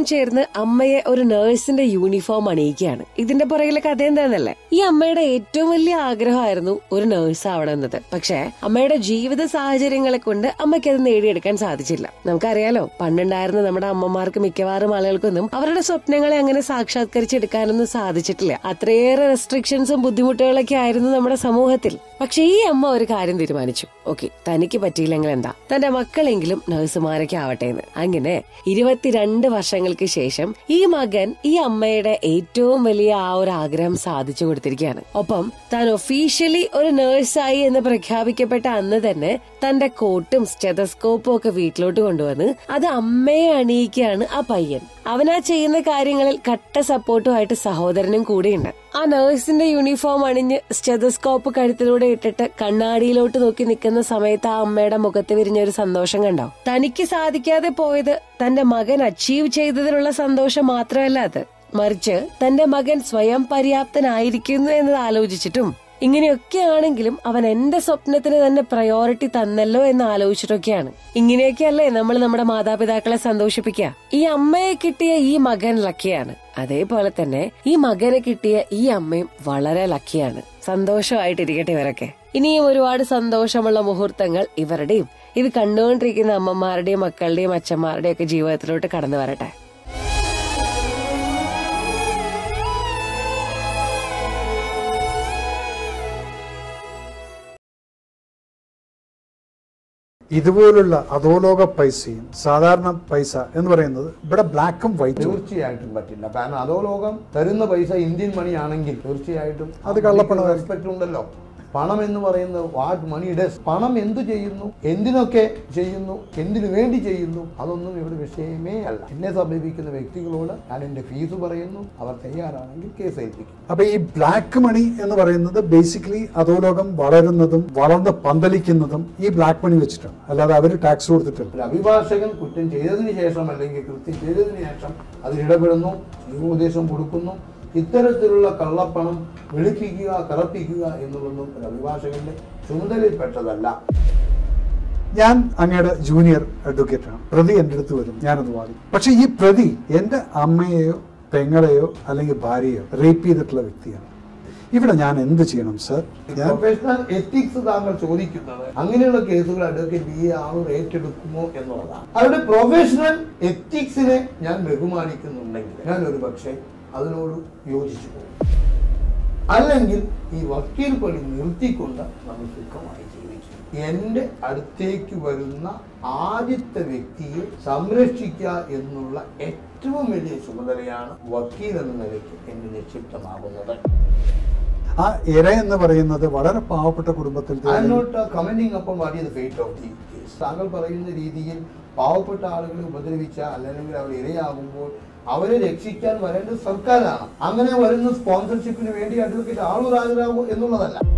ചേർന്ന് അമ്മയെ ഒരു നഴ്സിന്റെ യൂണിഫോം അണിയിക്കുകയാണ് ഇതിന്റെ പുറകിലെ കഥ എന്താണെന്നല്ലേ ഈ അമ്മയുടെ ഏറ്റവും വലിയ ആഗ്രഹമായിരുന്നു ഒരു നഴ്സ് ആവണമെന്നത് പക്ഷേ അമ്മയുടെ ജീവിത സാഹചര്യങ്ങളെ കൊണ്ട് അമ്മയ്ക്ക് അത് നേടിയെടുക്കാൻ സാധിച്ചില്ല നമുക്കറിയാലോ പണ്ടുണ്ടായിരുന്ന നമ്മുടെ അമ്മമാർക്ക് മിക്കവാറും ആളുകൾക്കൊന്നും അവരുടെ സ്വപ്നങ്ങളെ അങ്ങനെ സാക്ഷാത്കരിച്ചെടുക്കാനൊന്നും സാധിച്ചിട്ടില്ല അത്രയേറെ റെസ്ട്രിക്ഷൻസും ബുദ്ധിമുട്ടുകളൊക്കെ ആയിരുന്നു നമ്മുടെ സമൂഹത്തിൽ പക്ഷെ ഈ അമ്മ ഒരു കാര്യം തീരുമാനിച്ചു ഓക്കെ തനിക്ക് പറ്റിയില്ലെങ്കിൽ എന്താ തന്റെ മക്കളെങ്കിലും നഴ്സുമാരൊക്കെ ആവട്ടെ എന്ന് അങ്ങനെ ഇരുപത്തിരണ്ട് വർഷങ്ങൾക്ക് ശേഷം ഈ മകൻ ഈ അമ്മയുടെ ഏറ്റവും വലിയ ആ ഒരു ആഗ്രഹം സാധിച്ചു കൊടുത്തിരിക്കുകയാണ് ഒപ്പം താൻ ഒഫീഷ്യലി ഒരു നഴ്സായി എന്ന് പ്രഖ്യാപിക്കപ്പെട്ട അന്ന് തന്നെ തന്റെ കോട്ടും സ്റ്റെതസ്കോപ്പും ഒക്കെ വീട്ടിലോട്ട് കൊണ്ടുവന്ന് അത് അമ്മയെ അണിയിക്കുകയാണ് ആ പയ്യൻ അവനാ ചെയ്യുന്ന കാര്യങ്ങളിൽ കട്ട സപ്പോർട്ടുമായിട്ട് സഹോദരനും കൂടെയുണ്ട് ആ നഴ്സിന്റെ യൂണിഫോം അണിഞ്ഞ് സ്റ്റെതസ്കോപ്പ് കഴുത്തിലൂടെ ഇട്ടിട്ട് കണ്ണാടിയിലോട്ട് നോക്കി നിൽക്കുന്ന സമയത്ത് ആ അമ്മയുടെ മുഖത്ത് വിരിഞ്ഞ ഒരു സന്തോഷം കണ്ടോ തനിക്ക് സാധിക്കാതെ പോയത് തന്റെ മകൻ അച്ചീവ് ചെയ്തതിലുള്ള സന്തോഷം മാത്രമല്ല അത് മറിച്ച് തന്റെ മകൻ സ്വയം പര്യാപ്തനായിരിക്കുന്നു എന്നത് ആലോചിച്ചിട്ടും ഇങ്ങനെയൊക്കെ ആണെങ്കിലും അവൻ എന്റെ സ്വപ്നത്തിന് തന്നെ പ്രയോറിറ്റി തന്നല്ലോ എന്ന് ആലോചിച്ചിട്ടൊക്കെയാണ് ഇങ്ങനെയൊക്കെയല്ലേ നമ്മൾ നമ്മുടെ മാതാപിതാക്കളെ സന്തോഷിപ്പിക്കുക ഈ അമ്മയെ കിട്ടിയ ഈ മകൻ ലക്കിയാണ് അതേപോലെ തന്നെ ഈ മകനെ കിട്ടിയ ഈ അമ്മയും വളരെ ലക്കിയാണ് സന്തോഷമായിട്ടിരിക്കട്ടെ ഇവരൊക്കെ ഇനിയും ഒരുപാട് സന്തോഷമുള്ള മുഹൂർത്തങ്ങൾ ഇവരുടെയും ഇത് കണ്ടുകൊണ്ടിരിക്കുന്ന അമ്മമാരുടെയും മക്കളുടെയും അച്ഛന്മാരുടെയും ഒക്കെ ജീവിതത്തിലോട്ട് കടന്നു വരട്ടെ ഇതുപോലുള്ള അധോലോക പൈസയും സാധാരണ പൈസ എന്ന് പറയുന്നത് ഇവിടെ ബ്ലാക്കും വൈറ്റും തീർച്ചയായിട്ടും പറ്റില്ല കാരണം അതോ ലോകം തരുന്ന പൈസ ഇന്ത്യൻ മണി ആണെങ്കിൽ തീർച്ചയായിട്ടും അത് കള്ളപ്പണമായിരിക്കും. റെസ്പെക്ട് ഉണ്ടല്ലോ പണം എന്ന് പറയുന്നത് വാട്ട് മണി ഡസ് പണം എന്തു ചെയ്യുന്നു എന്തിനൊക്കെ ചെയ്യുന്നു എന്തിനു വേണ്ടി ചെയ്യുന്നു അതൊന്നും ഇവിടെ വിഷയമേ അല്ല എന്നെ സമീപിക്കുന്ന വ്യക്തികളോട് ഞാൻ എന്റെ ഫീസ് പറയുന്നു അവർ തയ്യാറാണെങ്കിൽ കേസ് ഏൽപ്പിക്കും അപ്പൊ ഈ ബ്ലാക്ക് മണി എന്ന് പറയുന്നത് ബേസിക്കലി അധോലോകം വളരുന്നതും വളർന്ന് പന്തലിക്കുന്നതും ഈ ബ്ലാക്ക് മണി വെച്ചിട്ടാണ് അല്ലാതെ അവർ ടാക്സ് കൊടുത്തിട്ടില്ല ഒരു അഭിഭാഷകൻ കുറ്റം ചെയ്തതിന് ശേഷം അല്ലെങ്കിൽ കൃത്യം ചെയ്തതിന് ശേഷം അതിലിടപെടുന്നു നിയമോപദേശം കൊടുക്കുന്നു ഇത്തരത്തിലുള്ള കള്ളപ്പണം വെളുപ്പിക്കുക കറപ്പിക്കുക എന്നുള്ളതൊന്നും ഒരു അഭിഭാഷകന്റെ ചുമതലയിൽപ്പെട്ടതല്ല ഞാൻ അങ്ങയുടെ ജൂനിയർ അഡ്വക്കേറ്റ് ആണ് പ്രതി എൻ്റെ അടുത്ത് വരും ഞാനത് വാദിക്കും പക്ഷെ ഈ പ്രതി എൻ്റെ അമ്മയെയോ പെങ്ങളെയോ അല്ലെങ്കിൽ ഭാര്യയോ റേപ്പ് ചെയ്തിട്ടുള്ള വ്യക്തിയാണ് ഇവിടെ ഞാൻ എന്ത് ചെയ്യണം സർ ഞാൻ പ്രൊഫഷണൽ എത്തിക്സ് താങ്കൾ ചോദിക്കുന്നത് അങ്ങനെയുള്ള കേസുകൾ അഡ്വക്കേറ്റ് ബി ആളുകൾ ഏറ്റെടുക്കുമോ എന്നുള്ളതാണ് അവരുടെ പ്രൊഫഷണൽ എത്തിക്സിനെ ഞാൻ ബഹുമാനിക്കുന്നുണ്ടെങ്കിൽ ഞാൻ ഒരു പക്ഷേ അതിനോട് യോജിച്ചു പോകും അല്ലെങ്കിൽ ഈ വക്കീൽ പണി നിർത്തിക്കൊണ്ട് നമ്മൾ സുഖമായി ജീവിക്കും എൻ്റെ അടുത്തേക്ക് വരുന്ന ആദ്യത്തെ വ്യക്തിയെ സംരക്ഷിക്കുക എന്നുള്ള ഏറ്റവും വലിയ ചുമതലയാണ് വക്കീൽ എന്ന നിലയ്ക്ക് എന്നെ നിക്ഷിപ്തമാകുന്നത് ആ ഇര എന്ന് പറയുന്നത് വളരെ പാവപ്പെട്ട കുടുംബത്തിൽ ഐ എം നോട്ട് കമന്റിംഗ് അപ്പം what is fate of the case താങ്കൾ പറയുന്ന രീതിയിൽ പാവപ്പെട്ട ആളുകളെ ഉപദ്രവിച്ച അല്ലെങ്കിൽ അവർ ഇരയാകുമ്പോൾ അവരെ രക്ഷിക്കാൻ വരേണ്ടത് സർക്കാരാണ് അങ്ങനെ വരുന്ന സ്പോൺസർഷിപ്പിന് വേണ്ടി അഡ്വക്കേറ്റ് ആളൂർ ഹാജരാകും എന്നുള്ളതല്ല